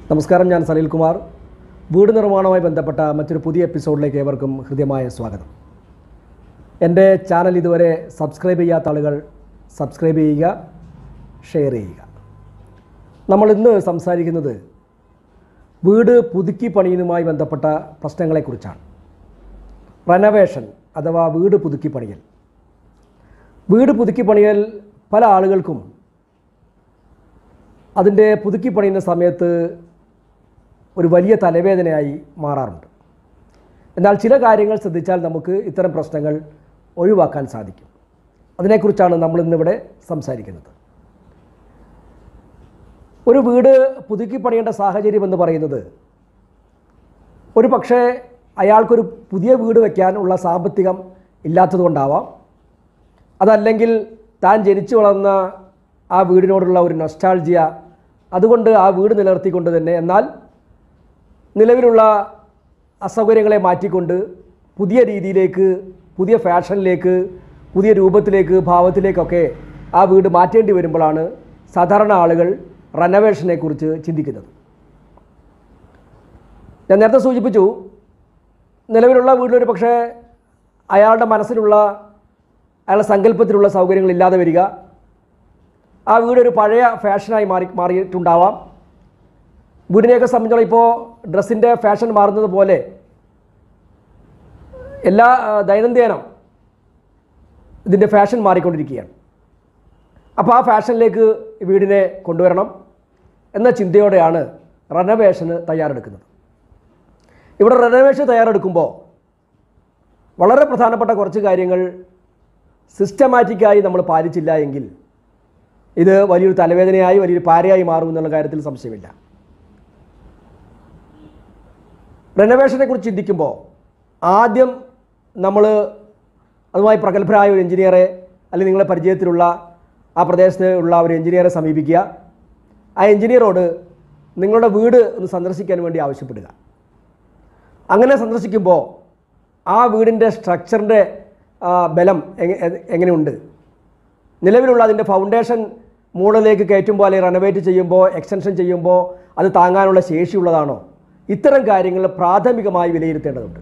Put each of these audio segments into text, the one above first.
നമസ്കാരം ഞാൻ സലീൽ കുമാർ വീട് നിർമ്മാണവുമായി ബന്ധപ്പെട്ട മറ്റൊരു പുതിയ എപ്പിസോഡിലേക്ക് ഏവർക്കും ഹൃദ്യമായ സ്വാഗതം എൻ്റെ ചാനൽ ഇതുവരെ സബ്സ്ക്രൈബ് ചെയ്യാത്ത ആളുകൾ സബ്സ്ക്രൈബ് ചെയ്യുക ഷെയർ ചെയ്യുക നമ്മൾ ഇന്ന് സംസാരിക്കുന്നത് വീട് പുതുക്കി പണിയുന്നതുമായി ബന്ധപ്പെട്ട പ്രശ്നങ്ങളെക്കുറിച്ചാണ് റെനോവേഷൻ അഥവാ വീട് പുതുക്കി പണിയൽ വീട് പുതുക്കി പണിയൽ പല ആളുകൾക്കും അതിൻ്റെ പുതുക്കി പണിയുന്ന സമയത്ത് ഒരു വലിയ തലവേദനയായി മാറാറുണ്ട് എന്നാൽ ചില കാര്യങ്ങൾ ശ്രദ്ധിച്ചാൽ നമുക്ക് ഇത്തരം പ്രശ്നങ്ങൾ ഒഴിവാക്കാൻ സാധിക്കും അതിനെക്കുറിച്ചാണ് നമ്മൾ ഇന്നിവിടെ സംസാരിക്കുന്നത് ഒരു വീട് പുതുക്കി പണിയേണ്ട സാഹചര്യം എന്ന് പറയുന്നത് ഒരു പക്ഷേ അയാൾക്കൊരു പുതിയ വീട് വയ്ക്കാനുള്ള സാമ്പത്തികം ഇല്ലാത്തതുകൊണ്ടാവാം അതല്ലെങ്കിൽ താൻ ജനിച്ചു വളർന്ന ആ വീടിനോടുള്ള ഒരു നൊസ്റ്റാൾജിയ അതുകൊണ്ട് ആ വീട് നിലനിർത്തിക്കൊണ്ട് തന്നെ എന്നാൽ നിലവിലുള്ള അസൗകര്യങ്ങളെ മാറ്റിക്കൊണ്ട് പുതിയ രീതിയിലേക്ക് പുതിയ ഫാഷനിലേക്ക് പുതിയ രൂപത്തിലേക്ക് ഭാവത്തിലേക്കൊക്കെ ആ വീട് മാറ്റേണ്ടി വരുമ്പോഴാണ് സാധാരണ ആളുകൾ റെനോവേഷനെ കുറിച്ച് ചിന്തിക്കുന്നത് ഞാൻ നേരത്തെ സൂചിപ്പിച്ചു നിലവിലുള്ള വീട്ടിലൊരു പക്ഷേ അയാളുടെ മനസ്സിലുള്ള അയാളുടെ സങ്കല്പത്തിലുള്ള സൗകര്യങ്ങൾ ഇല്ലാതെ വരിക ആ വീടൊരു പഴയ ഫാഷനായി മാറി മാറിയിട്ടുണ്ടാവാം വീടിനെയൊക്കെ സംബന്ധിച്ചോളം ഇപ്പോൾ ഡ്രസ്സിൻ്റെ ഫാഷൻ മാറുന്നത് പോലെ എല്ലാ ആ, ദൈനംദിനം ഇതിൻ്റെ ഫാഷൻ മാറിക്കൊണ്ടിരിക്കുകയാണ് അപ്പോൾ ആ ഫാഷനിലേക്ക് വീടിനെ കൊണ്ടുവരണം എന്ന ചിന്തയോടെയാണ് റെനോവേഷന് തയ്യാറെടുക്കുന്നത് ഇവിടെ റെനോവേഷൻ തയ്യാറെടുക്കുമ്പോൾ വളരെ പ്രധാനപ്പെട്ട കുറച്ച് കാര്യങ്ങൾ സിസ്റ്റമാറ്റിക്കായി നമ്മൾ പാലിച്ചില്ല എങ്കിൽ ഇത് വലിയൊരു തലവേദനയായി വലിയൊരു പാരയായി മാറും എന്നുള്ള കാര്യത്തിൽ സംശയമില്ല റെനോവേഷനെ കുറിച്ച് ചിന്തിക്കുമ്പോൾ ആദ്യം നമ്മൾ അതുമായി പ്രഗത്ഭരായ ഒരു എഞ്ചിനീയറെ അല്ലെങ്കിൽ നിങ്ങളുടെ പരിചയത്തിലുള്ള ആ പ്രദേശത്ത് ഉള്ള ഒരു എഞ്ചിനീയറെ സമീപിക്കുക ആ എഞ്ചിനീയറോട് നിങ്ങളുടെ വീട് ഒന്ന് സന്ദർശിക്കാൻ വേണ്ടി ആവശ്യപ്പെടുക അങ്ങനെ സന്ദർശിക്കുമ്പോൾ ആ വീടിൻ്റെ സ്ട്രക്ചറിൻ്റെ ബലം എങ്ങ- എ- എങ്ങനെയുണ്ട് നിലവിലുള്ള അതിൻ്റെ ഫൗണ്ടേഷൻ മുകളിലേക്ക് കയറ്റുമ്പോൾ അല്ലെങ്കിൽ റെനോവേറ്റ് ചെയ്യുമ്പോൾ എക്സ്റ്റൻഷൻ ചെയ്യുമ്പോൾ അത് താങ്ങാനുള്ള ശേഷിയുള്ളതാണോ ഇത്തരം കാര്യങ്ങൾ പ്രാഥമികമായി വിലയിരുത്തേണ്ടതുണ്ട്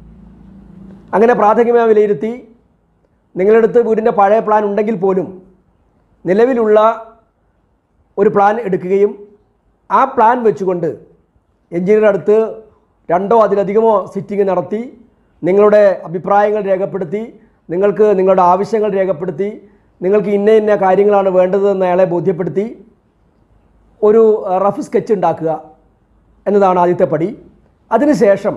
അങ്ങനെ പ്രാഥമികമായി വിലയിരുത്തി നിങ്ങളുടെ അടുത്ത് വീടിൻ്റെ പഴയ പ്ലാൻ ഉണ്ടെങ്കിൽ പോലും നിലവിലുള്ള ഒരു പ്ലാൻ എടുക്കുകയും ആ പ്ലാൻ വെച്ചുകൊണ്ട് എഞ്ചിനീയറുടെ അടുത്ത് രണ്ടോ അതിലധികമോ സിറ്റിംഗ് നടത്തി നിങ്ങളുടെ അഭിപ്രായങ്ങൾ രേഖപ്പെടുത്തി നിങ്ങൾക്ക് നിങ്ങളുടെ ആവശ്യങ്ങൾ രേഖപ്പെടുത്തി നിങ്ങൾക്ക് ഇന്ന ഇന്ന കാര്യങ്ങളാണ് വേണ്ടതെന്ന് അയാളെ ബോധ്യപ്പെടുത്തി ഒരു അഹ്, റഫ് സ്കെച്ച് ഉണ്ടാക്കുക എന്നതാണ് ആദ്യത്തെ പടി അതിനുശേഷം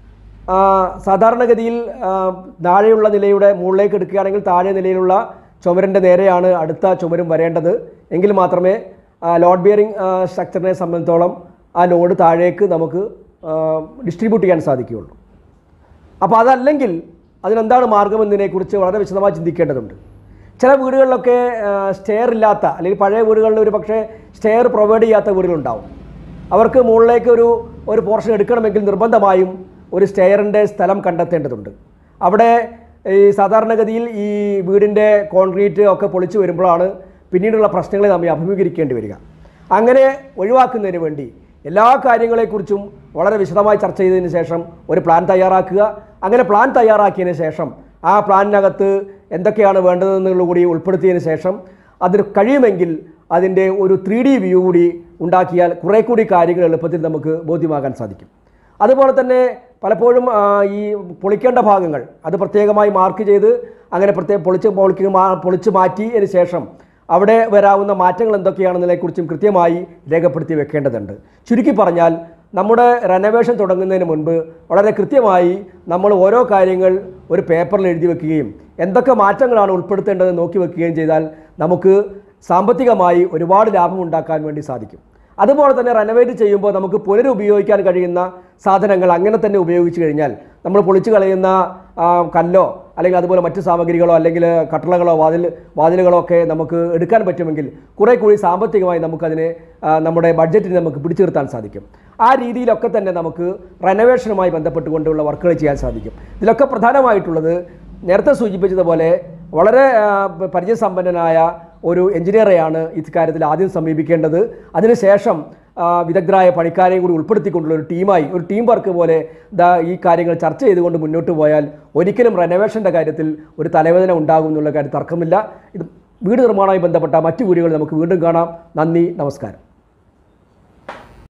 ആ, സാധാരണഗതിയിൽ ആ, താഴെയുള്ള നിലയുടെ മുകളിലേക്ക് എടുക്കുകയാണെങ്കിൽ താഴെ നിലയിലുള്ള ചുമരിൻ്റെ നേരെയാണ് അടുത്ത ചുമരും വരേണ്ടത് എങ്കിൽ മാത്രമേ ആ, ലോഡ് ബിയറിംഗ് ആ, സ്ട്രക്ചറിനെ സംബന്ധിച്ചോളം ആ ലോഡ് താഴേക്ക് നമുക്ക് ആ, ഡിസ്ട്രിബ്യൂട്ട് ചെയ്യാൻ സാധിക്കുകയുള്ളൂ അപ്പോൾ അതല്ലെങ്കിൽ അതിനെന്താണ് മാർഗം എന്നതിനെക്കുറിച്ച് വളരെ വിശദമായി ചിന്തിക്കേണ്ടതുണ്ട് ചില വീടുകളിലൊക്കെ സ്റ്റെയർ ഇല്ലാത്ത അല്ലെങ്കിൽ പഴയ വീടുകളിൽ ഒരു പക്ഷേ സ്റ്റെയർ പ്രൊവൈഡ് ചെയ്യാത്ത വീടുകളുണ്ടാവും അവർക്ക് മുകളിലേക്ക് ഒരു ഒരു പോർഷൻ എടുക്കണമെങ്കിൽ നിർബന്ധമായും ഒരു സ്റ്റെയറിൻ്റെ സ്ഥലം കണ്ടെത്തേണ്ടതുണ്ട് അവിടെ ഈ സാധാരണഗതിയിൽ ഈ വീടിൻ്റെ കോൺക്രീറ്റ് ഒക്കെ പൊളിച്ചു വരുമ്പോഴാണ് പിന്നീടുള്ള പ്രശ്നങ്ങളെ നമ്മൾ അഭിമുഖീകരിക്കേണ്ടി വരിക അങ്ങനെ ഒഴിവാക്കുന്നതിന് വേണ്ടി എല്ലാ കാര്യങ്ങളെക്കുറിച്ചും വളരെ വിശദമായി ചർച്ച ചെയ്തതിന് ശേഷം ഒരു പ്ലാൻ തയ്യാറാക്കുക അങ്ങനെ പ്ലാൻ തയ്യാറാക്കിയതിന് ശേഷം ആ പ്ലാനിനകത്ത് എന്തൊക്കെയാണ് വേണ്ടതെന്നുള്ള കൂടി ഉൾപ്പെടുത്തിയതിന് ശേഷം അതിന് കഴിയുമെങ്കിൽ അതിൻ്റെ ഒരു ത്രീ ഡി വ്യൂ കൂടി ഉണ്ടാക്കിയാൽ കുറേ കൂടി കാര്യങ്ങൾ എളുപ്പത്തിൽ നമുക്ക് ബോധ്യമാകാൻ സാധിക്കും അതുപോലെ തന്നെ പലപ്പോഴും ആ, ഈ പൊളിക്കേണ്ട ഭാഗങ്ങൾ അത് പ്രത്യേകമായി മാർക്ക് ചെയ്ത് അങ്ങനെ പ്രത്യേകം പൊളിച്ച് പൊളിക്ക് മാ പൊളിച്ച് മാറ്റിയതിന് ശേഷം അവിടെ വരാവുന്ന മാറ്റങ്ങൾ എന്തൊക്കെയാണെന്നതിനെക്കുറിച്ചും കൃത്യമായി രേഖപ്പെടുത്തി വെക്കേണ്ടതുണ്ട് ചുരുക്കി പറഞ്ഞാൽ നമ്മുടെ റെനോവേഷൻ തുടങ്ങുന്നതിന് മുൻപ് വളരെ കൃത്യമായി നമ്മൾ ഓരോ കാര്യങ്ങൾ ഒരു പേപ്പറിൽ എഴുതി വെക്കുകയും എന്തൊക്കെ മാറ്റങ്ങളാണ് ഉൾപ്പെടുത്തേണ്ടതെന്ന് നോക്കി വെക്കുകയും ചെയ്താൽ നമുക്ക് സാമ്പത്തികമായി ഒരുപാട് ലാഭം ഉണ്ടാക്കാൻ വേണ്ടി സാധിക്കും അതുപോലെ തന്നെ റെനോവേറ്റ് ചെയ്യുമ്പോൾ നമുക്ക് പുനരുപയോഗിക്കാൻ കഴിയുന്ന സാധനങ്ങൾ അങ്ങനെ തന്നെ ഉപയോഗിച്ച് കഴിഞ്ഞാൽ നമ്മൾ പൊളിച്ചു കളയുന്ന ആ, കല്ലോ അല്ലെങ്കിൽ അതുപോലെ മറ്റ് സാമഗ്രികളോ അല്ലെങ്കിൽ കട്ടളകളോ വാതിൽ വാതിലുകളോ ഒക്കെ നമുക്ക് എടുക്കാൻ പറ്റുമെങ്കിൽ കുറേ കൂടി സാമ്പത്തികമായി നമുക്കതിനെ ആ, നമ്മുടെ ബഡ്ജറ്റിന് നമുക്ക് പിടിച്ചു നിർത്താൻ സാധിക്കും ആ രീതിയിലൊക്കെ തന്നെ നമുക്ക് റെനോവേഷനുമായി ബന്ധപ്പെട്ടുകൊണ്ടുള്ള വർക്കുകൾ ചെയ്യാൻ സാധിക്കും ഇതിലൊക്കെ പ്രധാനമായിട്ടുള്ളത് നേരത്തെ സൂചിപ്പിച്ചതുപോലെ വളരെ ആ, പരിചയസമ്പന്നനായ ഒരു എഞ്ചിനീയറെയാണ് ഇക്കാര്യത്തിൽ ആദ്യം സമീപിക്കേണ്ടത് അതിനുശേഷം ആ, വിദഗ്ധരായ പണിക്കാരെയും കൂടി ഉൾപ്പെടുത്തിക്കൊണ്ടുള്ള ഒരു ടീമായി ഒരു ടീം വർക്ക് പോലെ ദാ ഈ കാര്യങ്ങൾ ചർച്ച ചെയ്തുകൊണ്ട് മുന്നോട്ട് പോയാൽ ഒരിക്കലും റെനോവേഷൻ്റെ കാര്യത്തിൽ ഒരു തലവേദന ഉണ്ടാകും എന്നുള്ള കാര്യം തർക്കമില്ല ഇത് വീട് നിർമ്മാണവുമായി ബന്ധപ്പെട്ട മറ്റു വീഡിയോകൾ നമുക്ക് വീണ്ടും കാണാം നന്ദി നമസ്കാരം